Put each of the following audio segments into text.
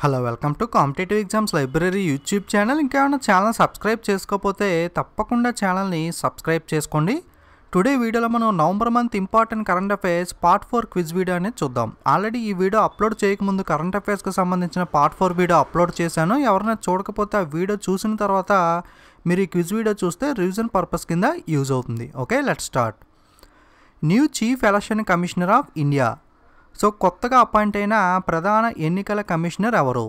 hello welcome to competitive exams library YouTube channel ఇంకేమైనా channel subscribe చేసుకోకపోతే తప్పకుండా ఛానల్ని సబ్స్క్రైబ్ చేసుకోండి టుడే వీడియోలో మనం November month important current affairs part four quiz video అనేది చూద్దాం ఆల్రెడీ ఈ వీడియో అప్లోడ్ చేయకముందు కరెంట్ అఫైర్స్కి సంబంధించిన పార్ట్ ఫోర్ వీడియో అప్లోడ్ చేశాను ఎవరైనా చూడకపోతే ఆ వీడియో చూసిన తర్వాత మీరు ఈ క్విజ్ వీడియో చూస్తే రివిజన్ పర్పస్ కింద యూజ్ అవుతుంది okay let start new chief election commissioner of India so కొత్తగా అపాయింట్ అయిన ప్రధాన ఎన్నికల కమిషనర్ ఎవరు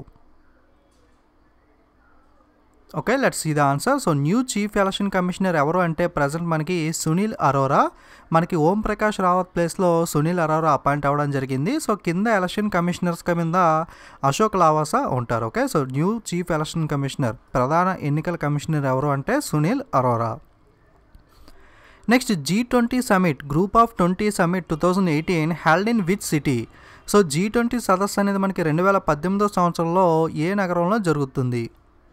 okay let's see the answer so new chief election commissioner ఎవరు అంటే ప్రజెంట్ మనకి సునీల్ అరోరా మనకి ఓం ప్రకాష్ రావత్ ప్లేస్లో సునీల్ అరోరా అపాయింట్ అవ్వడం జరిగింది సో కింద ఎలక్షన్ కమిషనర్స్ కింద అశోక్ లావాసా ఉంటారు okay so new chief election commissioner ప్రధాన ఎన్నికల కమిషనర్ ఎవరు అంటే Sunil Arora next G twenty summit group of twenty summit two thousand eighteen held in which city so G twenty సదస్సు అనేది మనకి రెండు వేల పద్దెనిమిదో సంవత్సరంలో ఏ నగరంలో జరుగుతుంది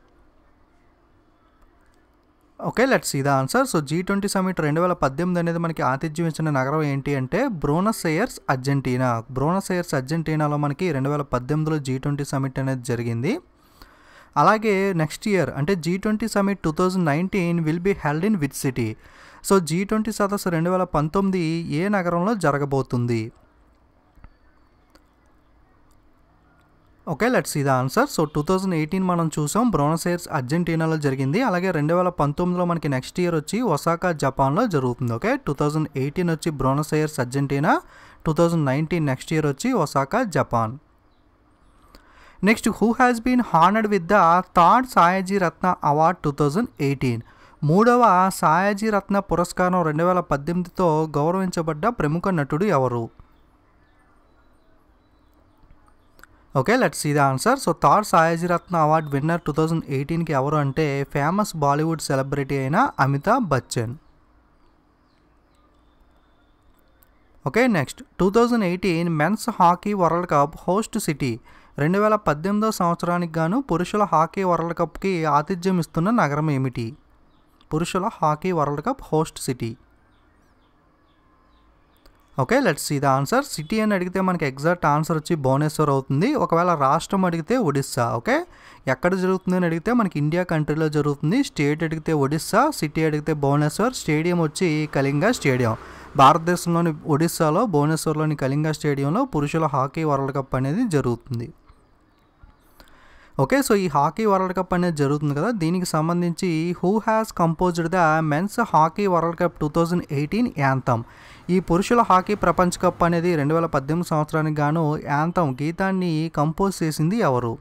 okay let's see the answer so G twenty summit రెండు వేల పద్దెనిమిది అనేది మనకి ఆతిథ్యం ఇచ్చిన నగరం ఏంటి అంటే Buenos Aires Argentina Buenos Aires అర్జెంటీనాలో మనకి రెండు వేల పద్దెనిమిదిలో జీ ట్వంటీ సమిట్ అనేది జరిగింది అలాగే నెక్స్ట్ ఇయర్ అంటే G twenty summit two thousand nineteen will be held in which city so G twenty సదస్సు రెండు వేల పంతొమ్మిది ఏ నగరంలో జరగబోతుంది okay let's see the answer so two thousand eighteen మనం చూసాం బ్రోనస్ ఎయిర్స్ అర్జెంటీనాలో జరిగింది అలాగే రెండు వేల పంతొమ్మిదిలో మనకి నెక్స్ట్ ఇయర్ వచ్చి ఒసాకా జపాన్లో జరుగుతుంది ఓకే టూ థౌజండ్ ఎయిటీన్ వచ్చి Buenos Aires Argentina two thousand nineteen next year వచ్చి Osaka Japan next who has been honoured with the third Sayaji Ratna award two thousand eighteen మూడవ సాయాజీ రత్న పురస్కారం రెండు వేల పద్దెనిమిదితో గౌరవించబడ్డ ప్రముఖ నటుడు ఎవరు okay let's see the answer so third Sayaji Ratna award winner two thousand ఎయిటీన్కి ఎవరు అంటే ఫేమస్ బాలీవుడ్ సెలబ్రిటీ అయిన Amitabh Bachchan okay next two thousand eighteen men's hockey world cup host city రెండు వేల పద్దెనిమిదో సంవత్సరానికి గాను పురుషుల హాకీ వరల్డ్ కప్కి ఆతిథ్యం ఇస్తున్న నగరం ఏమిటి పురుషుల hockey world cup host city okay let's see the answer city అని అడిగితే మనకి ఎగ్జాక్ట్ ఆన్సర్ వచ్చి భువనేశ్వర్ అవుతుంది ఒకవేళ రాష్ట్రం అడిగితే ఒడిస్సా ఓకే ఎక్కడ జరుగుతుంది అని అడిగితే మనకి ఇండియా కంట్రీలో జరుగుతుంది స్టేట్ అడిగితే ఒడిస్సా సిటీ అడిగితే భువనేశ్వర్ స్టేడియం వచ్చి కళింగ స్టేడియం భారతదేశంలోని ఒడిస్సాలో భువనేశ్వర్లోని కళింగ స్టేడియంలో పురుషుల హాకీ వరల్డ్ కప్ అనేది జరుగుతుంది ఓకే సో ఈ హాకీ వరల్డ్ కప్ అనేది జరుగుతుంది కదా దీనికి సంబంధించి who has composed the men's hockey world cup two thousand eighteen anthem ఈ పురుషుల హాకీ ప్రపంచ కప్ అనేది రెండు వేల పద్దెనిమిది సంవత్సరానికి గాను యాంథమ్ గీతాన్ని కంపోజ్ చేసింది ఎవరు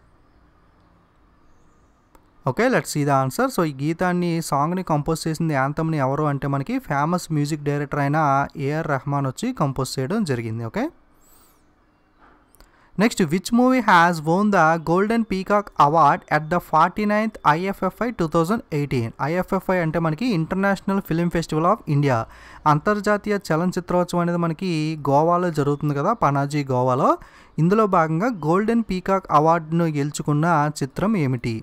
okay let's see the answer so ఈ గీతాన్ని సాంగ్ని కంపోజ్ చేసింది యాంథమ్ని ఎవరు అంటే మనకి ఫేమస్ మ్యూజిక్ డైరెక్టర్ అయిన ఏఆర్ రెహమాన్ వచ్చి కంపోజ్ చేయడం జరిగింది okay next which movie has won the golden peacock award at the forty ninth IFFI two thousand eighteen IFFI అంటే మనకి international film festival of India అంతర్జాతీయ చలనచిత్రోత్సవం అనేది మనకి గోవాలో జరుగుతుంది కదా పనాజీ గోవాలో ఇందులో భాగంగా గోల్డెన్ పీకాక్ అవార్డును గెలుచుకున్న చిత్రం ఏమిటి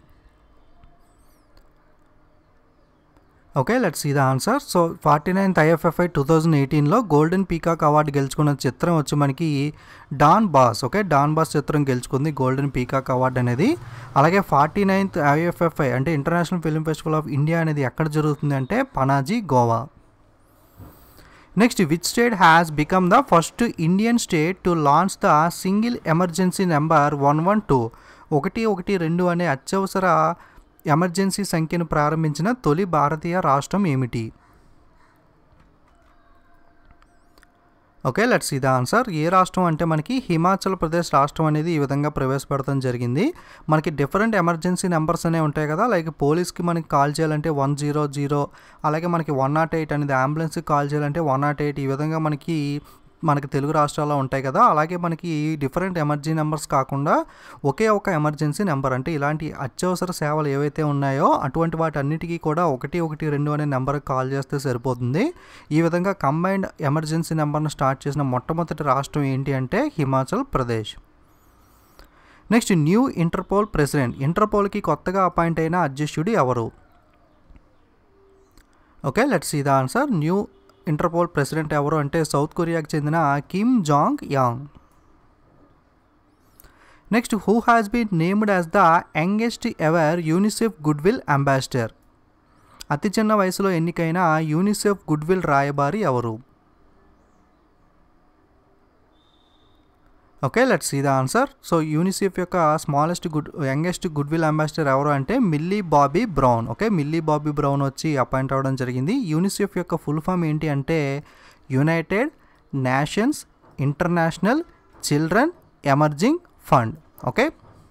okay let's see the answer so forty ninth IFFI two thousand ఎయిటీన్లో గోల్డెన్ పీకాక్ అవార్డు గెలుచుకున్న చిత్రం వచ్చి మనకి Donbass okay Donbass చిత్రం గెలుచుకుంది గోల్డెన్ పీకాక్ అవార్డు అనేది అలాగే ఫార్టీ నైన్త్ ఐఎఫ్ఎఫ్ఐ అంటే international film festival of India అనేది ఎక్కడ జరుగుతుంది అంటే Panaji Goa next which state has become the first Indian state to launch the single emergency number one one two ఒకటి ఒకటి రెండు అనే అత్యవసర ఎమర్జెన్సీ సంఖ్యను ప్రారంభించిన తొలి భారతీయ రాష్ట్రం ఏమిటి ఓకే లెట్స్ ఇది ఆన్సర్ ఏ రాష్ట్రం అంటే మనకి హిమాచల్ ప్రదేశ్ రాష్ట్రం అనేది ఈ విధంగా ప్రవేశపెడతాం జరిగింది మనకి డిఫరెంట్ ఎమర్జెన్సీ నెంబర్స్ అనేవి ఉంటాయి కదా లైక్ పోలీస్కి మనకి కాల్ చేయాలంటే వన్ జీరో జీరో అలాగే మనకి వన్ నాట్ ఎయిట్ అనేది అంబులెన్స్కి కాల్ చేయాలంటే వన్ నాట్ ఎయిట్ ఈ విధంగా మనకి మనకి తెలుగు రాష్ట్రాల్లో ఉంటాయి కదా అలాగే మనకి డిఫరెంట్ ఎమర్జెన్సీ నెంబర్స్ కాకుండా ఒకే ఒక ఎమర్జెన్సీ నెంబర్ అంటే ఇలాంటి అత్యవసర సేవలు ఏవైతే ఉన్నాయో అటువంటి వాటి అన్నిటికీ కూడా ఒకటి ఒకటి రెండు అనే నెంబర్కి కాల్ చేస్తే సరిపోతుంది ఈ విధంగా కంబైన్డ్ ఎమర్జెన్సీ నెంబర్ను స్టార్ట్ చేసిన మొట్టమొదటి రాష్ట్రం ఏంటి అంటే Himachal Pradesh next new Interpol president ఇంటర్పోల్కి కొత్తగా అపాయింట్ అయిన అధ్యక్షుడు ఎవరు okay let's see the answer new Interpol president ఎవరు అంటే సౌత్ కొరియాకి చెందిన Kim Jong Yang next who has been named as the youngest ever UNICEF goodwill ambassador అతి చిన్న వయసులో ఎన్నికైన యూనిసెఫ్ గుడ్ విల్ రాయబారి ఎవరు okay let see the answer so UNICEF యొక్క smallest good youngest goodwill ambassador ఎవరు అంటే milli Bobby Brown okay Millie Bobby Brown వచ్చి అపాయింట్ అవ్వడం జరిగింది యూనిసెఫ్ యొక్క ఫుల్ ఫామ్ ఏంటి అంటే united nations international children emerging fund okay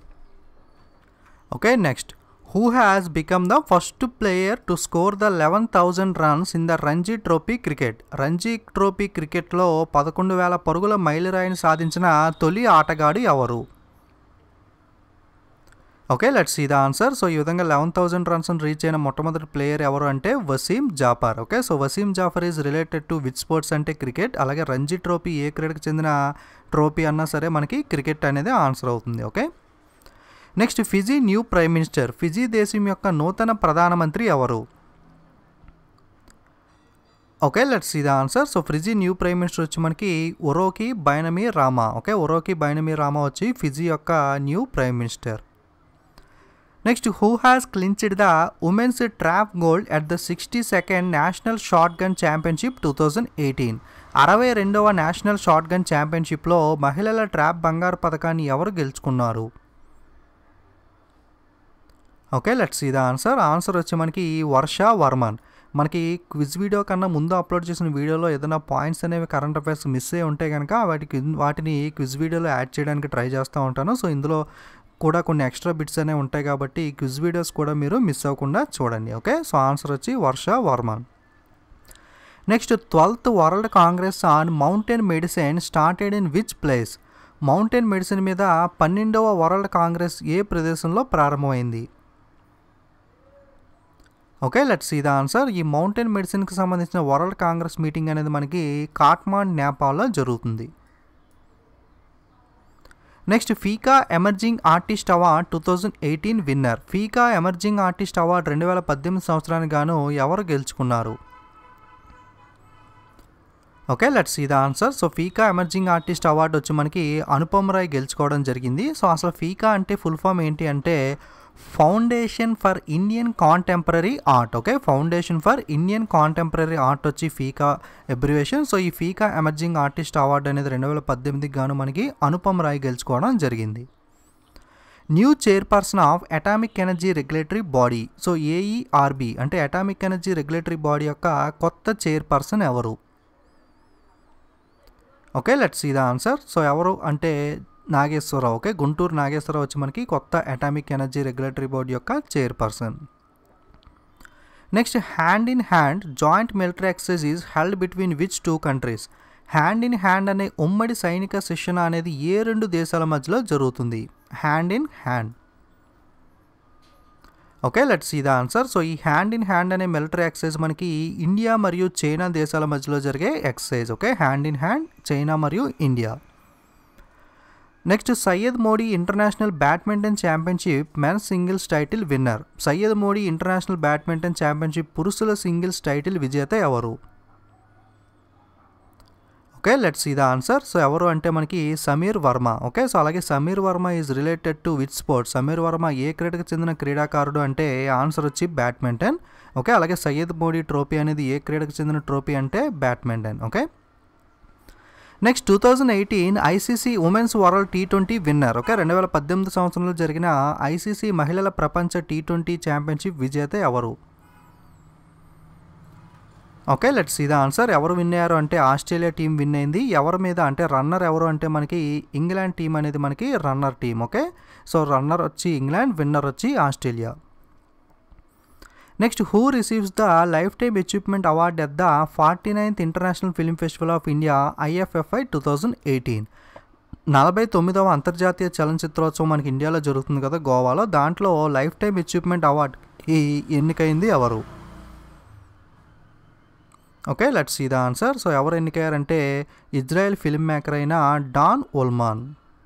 okay next who has become the first player to score the eleven thousand runs in the Ranji trophy cricket Ranji trophy క్రికెట్లో పదకొండు వేల పరుగుల మైలురాయిని సాధించిన తొలి ఆటగాడు ఎవరు okay let's see the answer so ఈ విధంగా లెవెన్ థౌసండ్ రన్స్ రీచ్ అయిన మొట్టమొదటి ప్లేయర్ ఎవరు అంటే Wasim Jaffer okay so Wasim Jaffer is related to which sports అంటే క్రికెట్ అలాగే రంజీ ట్రోఫీ ఏ క్రీడకి చెందిన ట్రోఫీ అన్నా సరే మనకి క్రికెట్ అనేది ఆన్సర్ అవుతుంది okay next Fiji new prime minister Fiji దేశం యొక్క నూతన ప్రధానమంత్రి ఎవరు okay let's see the answer so Fiji new prime minister వచ్చి మనకి Voreqe Bainimarama okay Voreqe Bainimarama వచ్చి ఫిజీ యొక్క new prime minister next who has clinched the women's trap gold at the sixty second national shotgun championship two thousand eighteen అరవై రెండవ national short gun ఛాంపియన్షిప్లో మహిళల trap బంగారు పథకాన్ని ఎవరు గెలుచుకున్నారు okay let's see the answer answer వచ్చి మనకి వర్ష వర్మన్ మనకి క్విజ్ వీడియో కన్నా ముందు అప్లోడ్ చేసిన వీడియోలో ఏదైనా పాయింట్స్ అనేవి కరెంట్ అఫైర్స్ మిస్ అయ్యి ఉంటే కనుక వాటికి వాటిని క్విజ్ వీడియోలో యాడ్ చేయడానికి ట్రై చేస్తూ ఉంటాను సో ఇందులో కూడా కొన్ని ఎక్స్ట్రా బిట్స్ అనేవి ఉంటాయి కాబట్టి ఈ క్విజ్ వీడియోస్ కూడా మీరు మిస్ అవ్వకుండా చూడండి ఓకే సో ఆన్సర్ వచ్చి Varsha Varman next twelfth world congress on mountain medicine started in which place mountain medicine మీద పన్నెండవ వరల్డ్ కాంగ్రెస్ ఏ ప్రదేశంలో ప్రారంభమైంది okay let's see the answer ఈ మౌంటైన్ మెడిసిన్కి సంబంధించిన వరల్డ్ కాంగ్రెస్ మీటింగ్ అనేది మనకి కాట్మాండ్ నేపాల్లో జరుగుతుంది next FICA emerging artist award two thousand eighteen winner FICA emerging artist award రెండు వేల పద్దెనిమిది సంవత్సరానికి గాను ఎవరు గెలుచుకున్నారు okay let's see the answer so ఫీకా emerging artist award వచ్చి మనకి అనుపమ్ రాయ్ గెలుచుకోవడం జరిగింది సో అసలు ఫీకా అంటే ఫుల్ ఫామ్ ఏంటి అంటే foundation for Indian contemporary art okay foundation for Indian contemporary art వచ్చి ఫీకా ఎబ్రివేషన్ సో ఈ ఫీకా ఎమర్జింగ్ ఆర్టిస్ట్ అవార్డు అనేది రెండు వేల పద్దెనిమిదికి గాను మనకి అనుపమ్ రాయ్ గెలుచుకోవడం జరిగింది new chairperson of atomic energy regulatory body so AERB అంటే అటామిక్ ఎనర్జీ రెగ్యులేటరీ బాడీ యొక్క కొత్త చైర్పర్సన్ ఎవరు okay let's see the answer so ఎవరు అంటే నాగేశ్వరరావు ఓకే గుంటూరు నాగేశ్వరరావు వచ్చి మనకి కొత్త అటామిక్ ఎనర్జీ రెగ్యులేటరీ బోర్డు యొక్క chairperson next hand in hand joint military exercise is held between which two countries hand in hand అనే ఉమ్మడి సైనిక శిక్షణ అనేది ఏ రెండు దేశాల మధ్యలో జరుగుతుంది hand in hand okay let's see the answer so ఈ హ్యాండ్ ఇన్ హ్యాండ్ అనే మిలిటరీ ఎక్సైజ్ మనకి ఇండియా మరియు చైనా దేశాల మధ్యలో జరిగే exercise okay hand in hand China మరియు India next Syed Modi international badminton championship men's singles title winner Syed Modi international badminton championship పురుషుల singles title విజేత ఎవరు okay let's see the answer so ఎవరు అంటే మనకి సమీర్ వర్మ ఓకే సో అలాగే Sameer Varma is related to which sports Sameer Varma ఏ క్రీడకు చెందిన క్రీడాకారుడు అంటే ఆన్సర్ వచ్చి బ్యాడ్మింటన్ ఓకే అలాగే సయ్యద్ మోడీ ట్రోఫీ అనేది ఏ క్రీడకు చెందిన ట్రోఫీ అంటే badminton okay next two thousand eighteen ICC women's world T twenty winner okay రెండు వేల పద్దెనిమిది సంవత్సరంలో జరిగిన ఐసీసీ మహిళల ప్రపంచ టీ ట్వంటీ ఛాంపియన్షిప్ విజేత ఎవరు okay let's see the answer ఎవరు విన్ అయ్యారు అంటే ఆస్ట్రేలియా టీం విన్ అయింది ఎవరి మీద అంటే రన్నర్ ఎవరు అంటే మనకి ఇంగ్లాండ్ టీం అనేది మనకి runner team okay so runner వచ్చి ఇంగ్లాండ్ విన్నర్ వచ్చి Australia next who receives the lifetime achievement award at the forty ninth international film festival of India IFFI two thousand eighteen నలభై తొమ్మిదవ అంతర్జాతీయ చలనచిత్రోత్సవం మనకి ఇండియాలో జరుగుతుంది కదా గోవాలో దాంట్లో లైఫ్ టైమ్ అచీవ్మెంట్ అవార్డ్ ఈ ఎన్నికైంది ఎవరు okay let's see the answer so ఎవరు ఎన్నికయ్యారంటే ఇజ్రాయెల్ ఫిల్మ్ మేకర్ అయిన Dan Wolman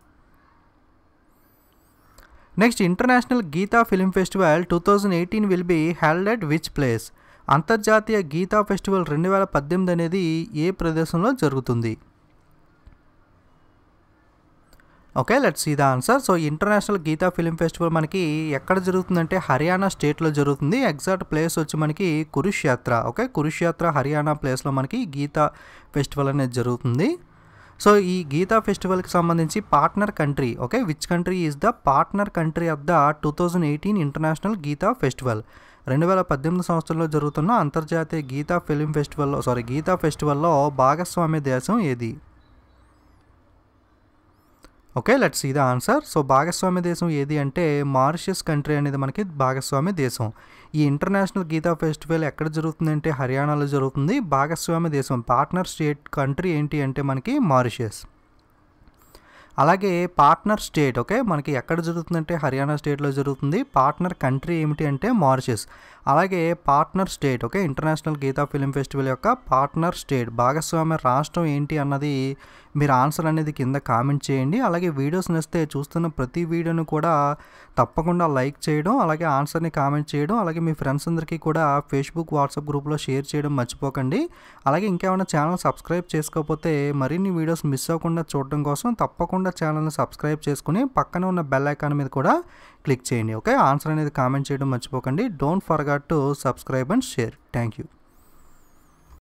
next international Gita film festival two thousand eighteen will be held at which place అంతర్జాతీయ గీతా ఫెస్టివల్ రెండు వేల పద్దెనిమిది అనేది ఏ ప్రదేశంలో జరుగుతుంది okay let's see the answer so international Gita film festival మనకి ఎక్కడ జరుగుతుందంటే హర్యానా స్టేట్లో జరుగుతుంది ఎగ్జాక్ట్ ప్లేస్ వచ్చి మనకి కురుక్షేత్ర ఓకే కురుక్షేత్ర హర్యానా ప్లేస్లో మనకి గీతా ఫెస్టివల్ అనేది జరుగుతుంది సో ఈ గీతా ఫెస్టివల్కి సంబంధించి partner country okay which country is the partner country of the two thousand eighteen international Gita festival రెండు వేల పద్దెనిమిది సంవత్సరంలో జరుగుతున్న అంతర్జాతీయ గీతా ఫిలిం ఫెస్టివల్లో సారీ గీతా ఫెస్టివల్లో భాగస్వామ్య దేశం ఏది okay let's see the answer so భాగస్వామ్య దేశం ఏది అంటే మారిషియస్ కంట్రీ అనేది మనకి భాగస్వామ్య దేశం ఈ ఇంటర్నేషనల్ గీతా ఫెస్టివల్ ఎక్కడ జరుగుతుందంటే హర్యానాలో జరుగుతుంది భాగస్వామ్య దేశం పార్ట్నర్ స్టేట్ కంట్రీ ఏంటి అంటే మనకి మారిషియస్ అలాగే పార్ట్నర్ స్టేట్ ఓకే మనకి ఎక్కడ జరుగుతుందంటే హర్యానా స్టేట్లో జరుగుతుంది పార్ట్నర్ కంట్రీ ఏమిటి అంటే మారిషస్ అలాగే partner state okay international Gita film festival యొక్క పార్ట్నర్ స్టేట్ భాగస్వామ్య రాష్ట్రం ఏంటి అన్నది మీరు ఆన్సర్ అనేది కింద కామెంట్ చేయండి అలాగే వీడియోస్ నచ్చితే చూస్తున్న ప్రతి వీడియోను కూడా తప్పకుండా లైక్ చేయడం అలాగే ఆన్సర్ని కామెంట్ చేయడం అలాగే మీ ఫ్రెండ్స్ అందరికీ కూడా ఫేస్బుక్ వాట్సాప్ గ్రూప్లో షేర్ చేయడం మర్చిపోకండి అలాగే ఇంకేమైనా ఛానల్ సబ్స్క్రైబ్ చేసుకోకపోతే మరిన్ని వీడియోస్ మిస్ అవ్వకుండా చూడడం కోసం తప్పకుండా ఛానల్ని సబ్స్క్రైబ్ చేసుకుని పక్కన ఉన్న బెల్ ఐకాన్ మీద కూడా క్లిక్ చేయండి ఓకే ఆన్సర్ అనేది కామెంట్ చేయడం మర్చిపోకండి don't forgot to subscribe and share thank you